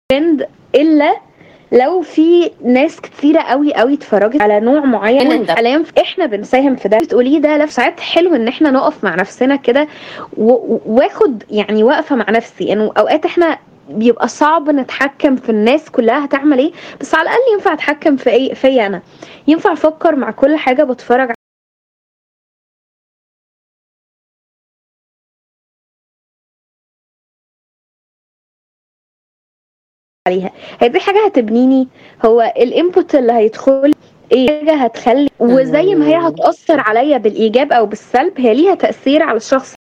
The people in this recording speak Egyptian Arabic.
ترند الا لو في ناس كتيرة قوي قوي اتفرجت على نوع معين من ده. حاليا احنا بنساهم في ده بتقوليه ده لف ساعات حلو ان احنا نقف مع نفسنا كده و- و- واخد يعني واقفه مع نفسي انه اوقات احنا بيبقى صعب نتحكم في الناس كلها هتعمل ايه بس على الاقل ينفع اتحكم في ايه فيا انا ينفع افكر مع كل حاجه بتفرج عليها هي دي حاجه هتبنيني هو الانبوت اللي هيدخل ايه حاجه هتخلي وزي ما هي هتاثر عليا بالايجاب او بالسلب هي ليها تاثير على الشخص